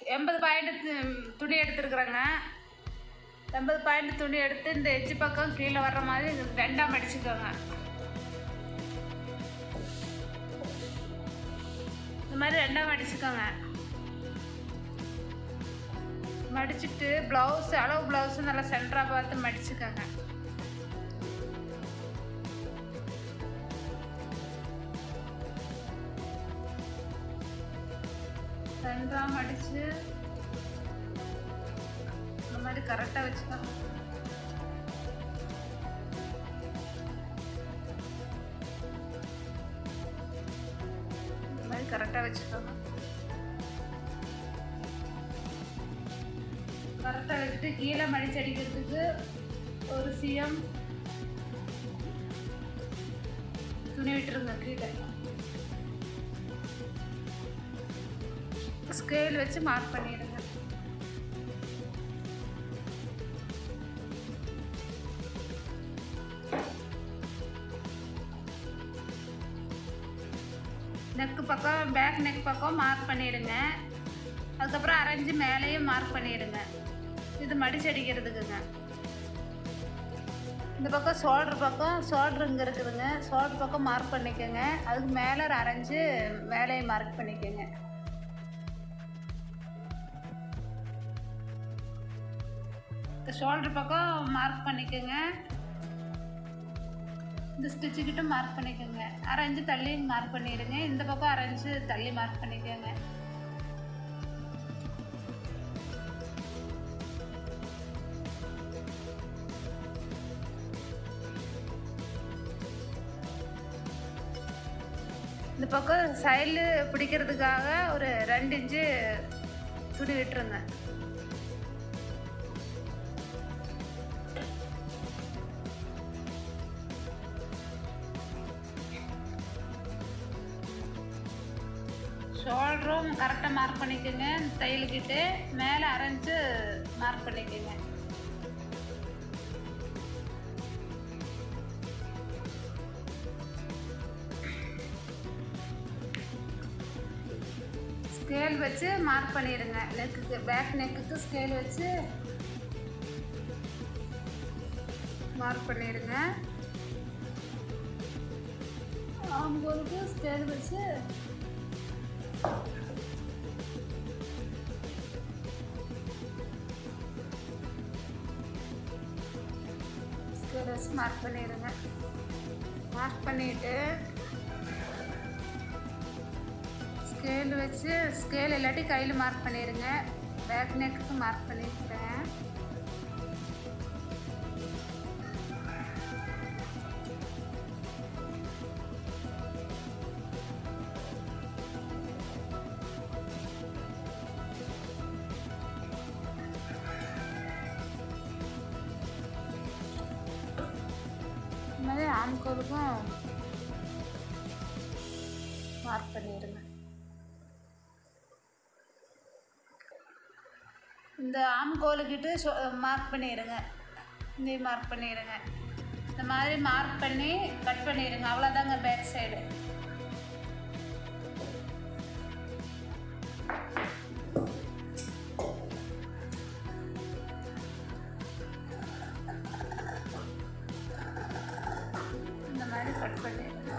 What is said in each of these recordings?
எண்பது பாயிண்ட் துணி எடுத்துருக்குறேங்க எண்பது பாயிண்ட் துணி எடுத்து இந்த எஜ்ஜு பக்கம் கீழே வர்ற மாதிரி ரெண்டாக மடிச்சுக்கோங்க இந்த மாதிரி ரெண்டாக மடிச்சுக்கோங்க மடிச்சுட்டு ப்ளவுஸ் அளவு ப்ளவுஸு நல்லா சென்டராக பார்த்து மடிச்சுக்கோங்க சென்டராக மடித்து இந்த மாதிரி கரெக்டாக வச்சுக்கோங்க இந்த மாதிரி கரெக்டாக வச்சுக்கோங்க கரெக்டாக வச்சுட்டு கீழே மடிச்சு அடிக்கிறதுக்கு ஒரு சிஎம் துணி விட்டுருங்க கீழே ஸ்கேல் வச்சு மார்க் பண்ணிடுங்க நெக்கு பக்கம் பேக் நெக் பக்கம் மார்க் பண்ணிடுங்க அதுக்கப்புறம் அரைஞ்சு மேலேயும் மார்க் பண்ணிடுங்க இது மடிச்சு அடிக்கிறதுக்குங்க இந்த பக்கம் ஷோல்டர் பக்கம் ஷோல்டர் இங்கே இருக்குதுங்க ஷோல்டர் பக்கம் மார்க் பண்ணிக்கோங்க அதுக்கு மேலே அரைஞ்சு மேலேயும் மார்க் பண்ணிக்கோங்க இந்த ஷோல்டர் பக்கம் மார்க் பண்ணிக்கோங்க இந்த ஸ்டிச்சுக்கிட்ட மார்க் பண்ணிக்கோங்க அரைஞ்சு தள்ளி மார்க் பண்ணிடுங்க இந்த பக்கம் அரைஞ்சு தள்ளி மார்க் பண்ணிக்கோங்க இந்த பக்கம் சைடில் பிடிக்கிறதுக்காக ஒரு ரெண்டு இன்ச்சு துணி விட்டுருங்க ஷோல்டரும் கரெக்டாக மார்க் பண்ணிக்கோங்க தையலுக்கிட்டு மேலே அரைஞ்சு மார்க் பண்ணிக்கோங்க ஸ்கேல் வச்சு மார்க் பண்ணிடுங்க நெக்குக்கு பேக் நெக்குக்கு ஸ்கேல் வச்சு மார்க் பண்ணிடுங்க ஆம்பூருக்கு ஸ்கேல் வச்சு ஸ்கேல் வச்சு மார்க் பண்ணிடுங்க மார்க் பண்ணிவிட்டு ஸ்கேல் வச்சு ஸ்கேல் இல்லாட்டி கையில் மார்க் பண்ணிடுங்க பேக் நெக்குக்கு மார்க் பண்ணியிருக்கேன் இந்த மாதிரி ஆம்கோலுக்கும் மார்க் பண்ணிடுங்க இந்த ஆம்கோலுக்கிட்டு சொ மார்க் பண்ணிடுங்க இந்த மார்க் பண்ணிடுங்க இந்த மாதிரி மார்க் பண்ணி கட் பண்ணிடுங்க அவ்வளோதாங்க பேக் சைடு இந்த மாதிரி கட் பண்ணிடுங்க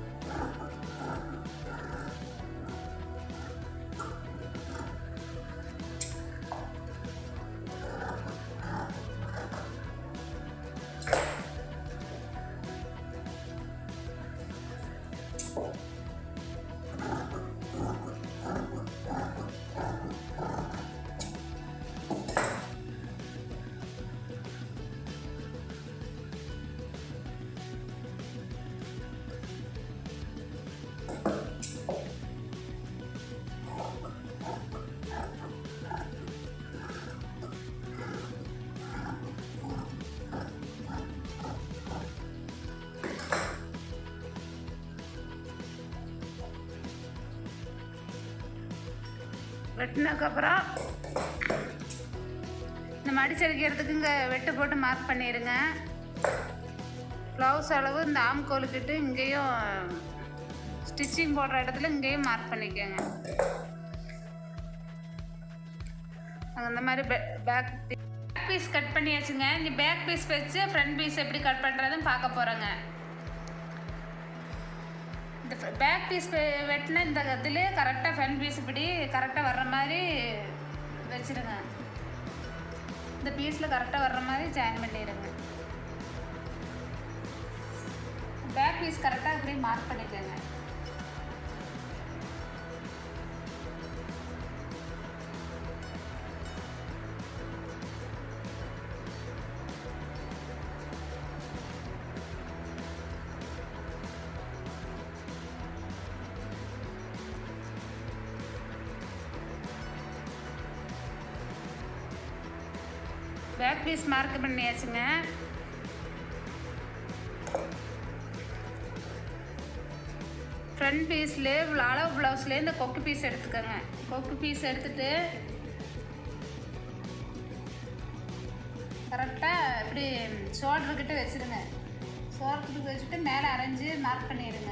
வெட்டினதுக்கப்புறம் இந்த மடிச்சடிக்கிறதுக்கு இங்கே வெட்டு போட்டு மார்க் பண்ணிடுங்க ப்ளவுஸ் அளவு இந்த ஆம்கோலுக்கிட்டு இங்கேயும் ஸ்டிச்சிங் போடுற இடத்துல இங்கேயும் மார்க் பண்ணிக்கோங்க இந்த மாதிரி பேக் பீஸ் கட் பண்ணியாச்சுங்க இங்கே பேக் பீஸ் வச்சு ஃப்ரண்ட் பீஸ் எப்படி கட் பண்ணுறதுன்னு பார்க்க போகிறோங்க இந்த பேக் பீஸ் வெட்டின இந்த இதுலேயே கரெக்டாக ஃப்ரண்ட் பீஸ் இப்படி கரெக்டாக வர்ற மாதிரி வச்சுருங்க இந்த பீஸில் கரெக்டாக வர்ற மாதிரி ஜாயின் பண்ணிடுங்க பேக் பீஸ் கரெக்டாக இப்படி மார்க் பண்ணிக்கோங்க பேக் பீஸ் மார்க் பண்ணியாச்சுங்க ஃப்ரண்ட் பீஸ்லேயே அளவு ப்ளவுஸ்லேயே இந்த கொக்கு பீஸ் எடுத்துக்கோங்க கொக்கு பீஸ் எடுத்துட்டு கரெக்டாக இப்படி ஷோல்டர்கிட்ட வச்சுருங்க ஷோல்டருக்கு வச்சுட்டு மேலே அரைஞ்சு மார்க் பண்ணிடுங்க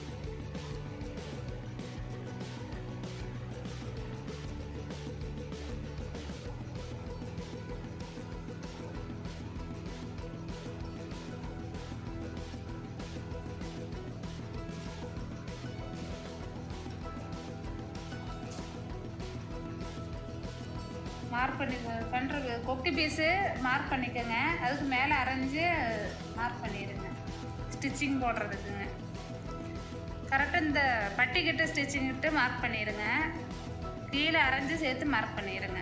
மார்க் பண்ணி பண்ணுற கொக்கி பீஸு மார்க் பண்ணிக்கோங்க அதுக்கு மேலே அரைஞ்சு மார்க் பண்ணிடுங்க ஸ்டிச்சிங் போடுறதுக்குங்க கரெக்டாக இந்த பட்டிக்கிட்ட ஸ்டிச்சிங் கிட்ட மார்க் பண்ணிடுங்க கீழே அரைஞ்சு சேர்த்து மார்க் பண்ணிடுங்க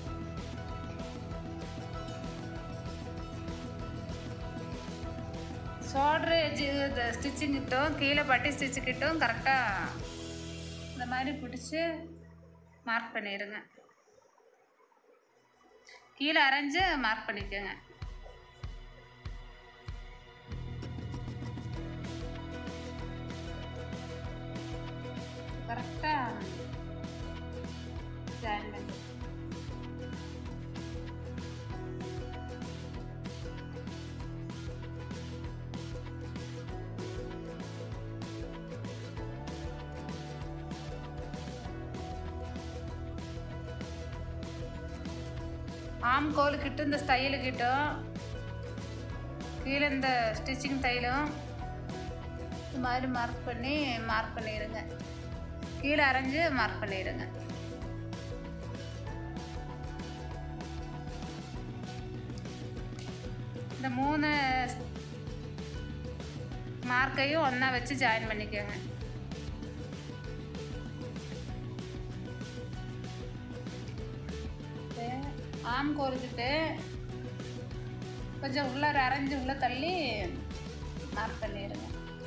ஷோல்ட்ரு எஜ்ஜு இந்த ஸ்டிச்சிங் கிட்டும் கீழே பட்டி ஸ்டிச்சு கிட்டும் கரெக்டாக இந்த மாதிரி பிடிச்சி மார்க் பண்ணிடுங்க கீழே அரைஞ்சு மார்க் பண்ணிக்கோங்க கரெக்டாக ஜாயின் பண்ணி ஆம் கோலுக்கிட்டும் இந்த ஸ்டைலுக்கிட்டும் கீழே இந்த ஸ்டிச்சிங் தைலும் இந்த மாதிரி மார்க் பண்ணி மார்க் பண்ணிடுங்க கீழே அரைஞ்சு மார்க் பண்ணிடுங்க இந்த மூணு மார்க்கையும் ஒன்றா வச்சு ஜாயின் பண்ணிக்கோங்க ஆம் கோருக்கிட்டு கொஞ்சம் உள்ள அரைஞ்சு உள்ள தள்ளி மார்க் பண்ணிடுங்க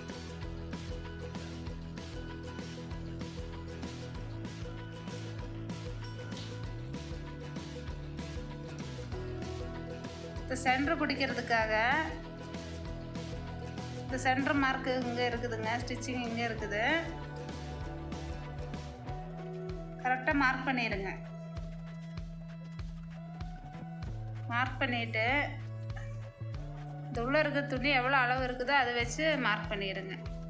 இந்த சென்டர் பிடிக்கிறதுக்காக இந்த சென்டர் மார்க்கு இங்கே இருக்குதுங்க ஸ்டிச்சிங் இங்கே இருக்குது கரெக்டாக மார்க் பண்ணிடுங்க மார்க் பண்ணிவிட்டு இந்த உள்ளே இருக்க துணி எவ்வளோ அளவு இருக்குதோ அதை வச்சு மார்க் பண்ணிடுங்க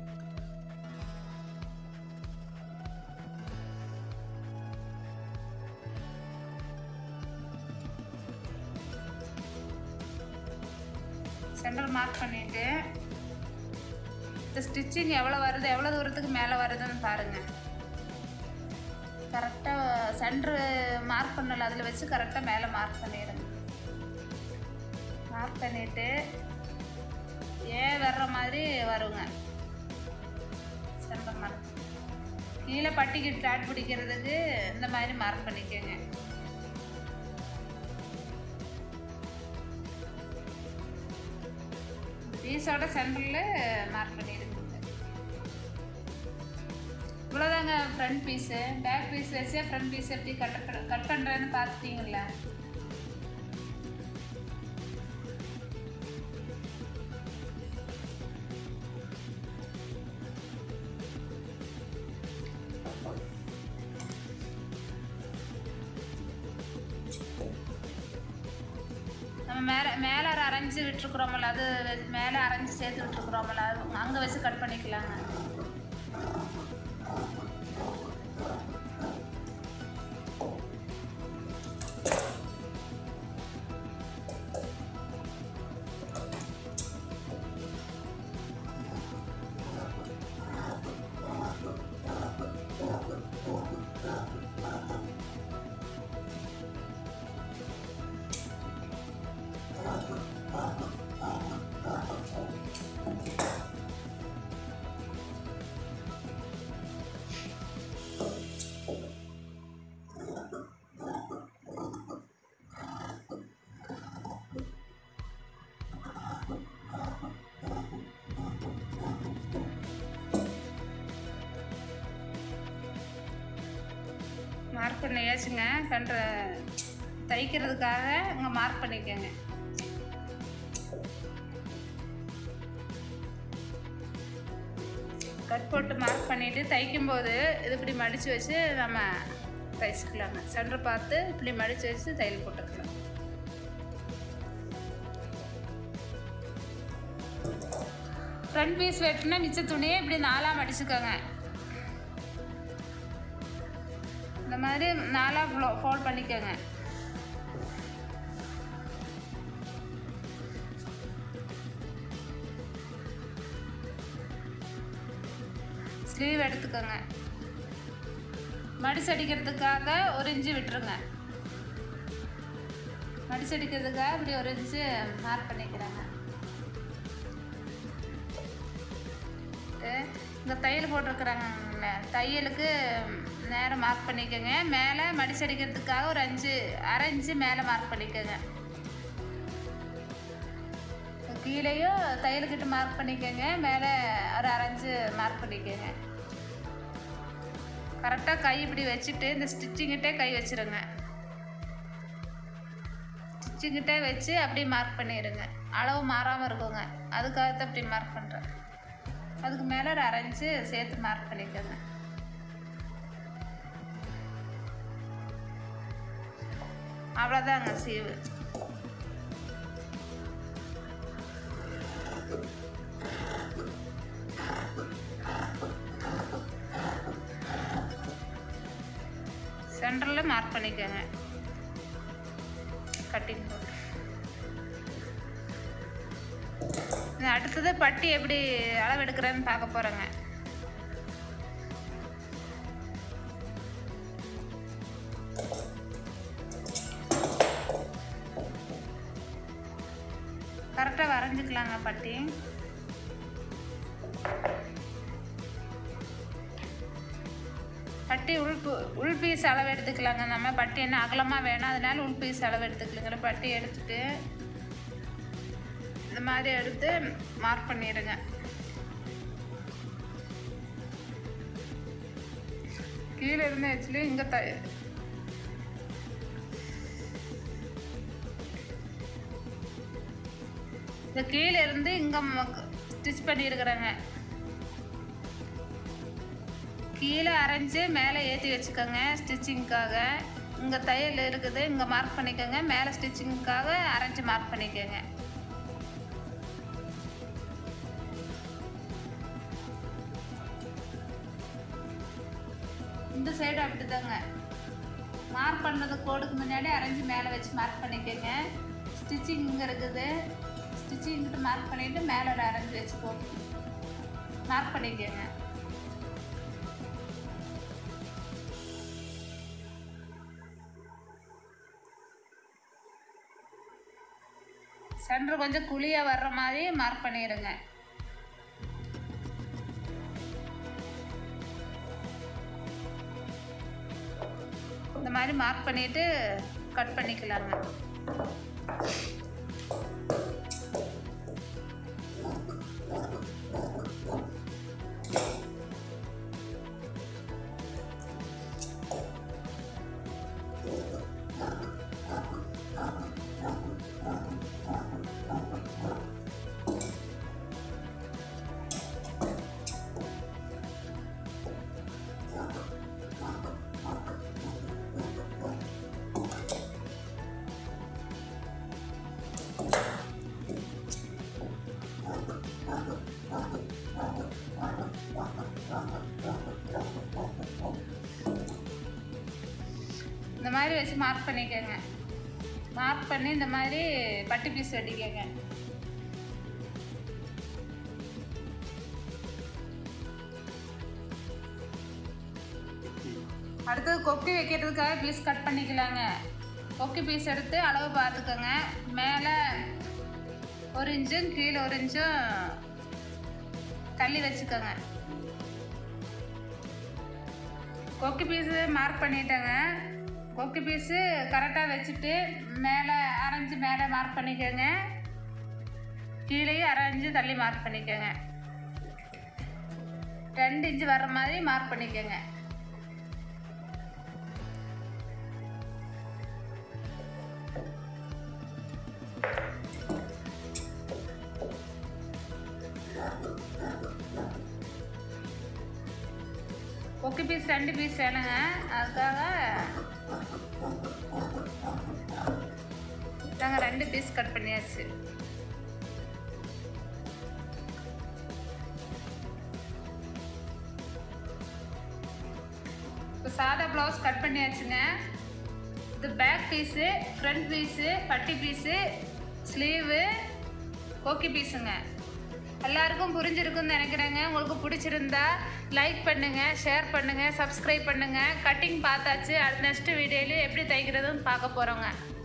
சென்டர் மார்க் பண்ணிவிட்டு இந்த ஸ்டிச்சிங் எவ்வளோ வருது எவ்வளோ தூரத்துக்கு மேலே வருதுன்னு பாருங்கள் கரெக்டாக சென்ட்ரு மார்க் பண்ணல அதில் வச்சு கரெக்டாக மேலே மார்க் பண்ணிடுங்க மார்க் பண்ணிவிட்டு ஏன் வர்ற மாதிரி வருங்க சென்டர் மார்க் கீழே பட்டிக்கு ஸ்டார்ட் பிடிக்கிறதுக்கு இந்த மாதிரி மார்க் பண்ணிக்கோங்க பீஸோட சென்டரில் மார்க் பண்ணிடுங்க இவ்வளோதாங்க ஃப்ரண்ட் பீஸு பேக் பீஸ் வச்சு ஃப்ரண்ட் பீஸ் எப்படி கட் கட் பண்ணுறேன்னு பார்த்துட்டீங்களா நம்ம மேலே மேலே அரைஞ்சி விட்டுருக்குறோம்ல அது வெ- மேலே அரைஞ்சி சேர்த்து விட்டுருக்குறோம்ல அது அங்கே வச்சு கட் பண்ணிக்கலாங்க மார்க் பண்ணியாச்சுங்க கன்ற தைக்கிறதுக்காக இங்கே மார்க் பண்ணிக்கோங்க கட் போட்டு மார்க் பண்ணிவிட்டு தைக்கும்போது இது இப்படி மடித்து வச்சு நம்ம தைச்சிக்கலாங்க சென்டர் பார்த்து இப்படி மடித்து வச்சு தையல் போட்டுக்கலாம் ஃப்ரண்ட் பீஸ் வெட்டினா மிச்ச துணியை இப்படி நாலாக மடிச்சுக்கோங்க இந்த மாதிரி நாலாக ஃப்ளோ ஃபோல்ட் பண்ணிக்கோங்க ஸ்லீவ் எடுத்துக்கோங்க மடிச்சடிக்கிறதுக்காக ஒரு இன்ச்சு விட்டுருங்க மடிச்சடிக்கிறதுக்காக இப்படி ஒரு இன்ச்சு மார்க் பண்ணிக்கிறாங்க இங்கே தையல் போட்டிருக்குறாங்கல்ல தையலுக்கு நேரம் மார்க் பண்ணிக்கோங்க மேலே மடிச்சடிக்கிறதுக்காக ஒரு அஞ்சு அரை இன்ச்சு மேலே மார்க் பண்ணிக்கோங்க கீழேயும் தையலுக்கிட்ட மார்க் பண்ணிக்கோங்க மேலே ஒரு அரைஞ்சு மார்க் பண்ணிக்கோங்க கரெக்டாக கை இப்படி வச்சுட்டு இந்த ஸ்டிச்சிங்கிட்டே கை வச்சுருங்க ஸ்டிச்சிங்கிட்டே வச்சு அப்படியே மார்க் பண்ணிடுங்க அளவு மாறாமல் இருக்குங்க அதுக்காகத்தான் இப்படி மார்க் பண்ணுறேன் அதுக்கு மேலே ஒரு அரைஞ்சு சேர்த்து மார்க் பண்ணிக்கோங்க அவ்வளோதாங்க சீவு சென்டரில் மார்க் பண்ணிக்கோங்க கட்டிங் போட்டு இது அடுத்தது பட்டி எப்படி அளவு எடுக்கிறேன்னு பார்க்க போகிறேங்க கரெக்டாக வரைஞ்சிக்கலாங்க பட்டி பட்டி உள் பு- உள் பீஸ் அளவு எடுத்துக்கலாங்க நம்ம பட்டி என்ன அகலமாக வேணும் அதனால உள் பீஸ் அளவு எடுத்துக்கலாங்க பட்டி எடுத்துட்டு இந்த மாதிரி எடுத்து மார்க் பண்ணிடுங்க கீழே இருந்து ஆக்சுவலி இங்கே த இந்த கீழே இருந்து இங்கே ஸ்டிச் பண்ணியிருக்கிறேங்க கீழே அரைஞ்சு மேலே ஏற்றி வச்சுக்கோங்க ஸ்டிச்சிங்க்காக இங்கே தையல் இருக்குது இங்கே மார்க் பண்ணிக்கோங்க மேலே ஸ்டிச்சிங்க்காக அரைஞ்சு மார்க் பண்ணிக்கோங்க இந்த சைடு அப்படிதாங்க மார்க் பண்ணுறது கோடுக்கு முன்னாடி அரைஞ்சு மேலே வச்சு மார்க் பண்ணிக்கோங்க ஸ்டிச்சிங் இங்கே இருக்குது ஸ்டிச்சிங் கிட்ட மார்க் பண்ணிவிட்டு மேலே ஒரு அரைஞ்சு வச்சு போட்டு மார்க் பண்ணிக்கோங்க சென்டர் கொஞ்சம் குழியாக வர்ற மாதிரி மார்க் பண்ணிடுங்க இந்த மாதிரி மார்க் பண்ணிட்டு கட் பண்ணிக்கலாங்க இந்த மாதிரி வச்சு மார்க் பண்ணிக்கோங்க மார்க் பண்ணி இந்த மாதிரி பட்டி பீஸ் வெட்டிக்கோங்க அடுத்தது கொக்கி வைக்கிறதுக்காக பீஸ் கட் பண்ணிக்கலாங்க கொக்கி பீஸ் எடுத்து அளவு பார்த்துக்கோங்க மேலே ஒரு இன்ச்சும் கீழே ஒரு இன்ச்சும் தள்ளி வச்சுக்கோங்க கொக்கி பீஸு மார்க் பண்ணிட்டேங்க கொக்கி பீஸு கரெக்டாக வச்சுட்டு மேலே அரைஞ்சு மேலே மார்க் பண்ணிக்கோங்க கீழேயும் அரைஞ்சு தள்ளி மார்க் பண்ணிக்கோங்க ரெண்டு இன்ச்சு வர்ற மாதிரி மார்க் பண்ணிக்கோங்க கொக்கி பீஸ் ரெண்டு பீஸ் வேணுங்க அதுக்காக நாங்கள் ரெண்டு பீஸ் கட் பண்ணியாச்சு இப்போ சாதா ப்ளவுஸ் கட் பண்ணியாச்சுங்க இது பேக் பீஸு ஃப்ரண்ட் பீஸு பட்டி பீஸு ஸ்லீவு கோக்கி பீஸுங்க எல்லாருக்கும் புரிஞ்சிருக்குன்னு நினைக்கிறேங்க உங்களுக்கு பிடிச்சிருந்தா லைக் பண்ணுங்கள் ஷேர் பண்ணுங்கள் சப்ஸ்கிரைப் பண்ணுங்கள் கட்டிங் பார்த்தாச்சு அடுத்த நெக்ஸ்ட் வீடியோவில் எப்படி தைக்கிறதுன்னு பார்க்க போகிறோங்க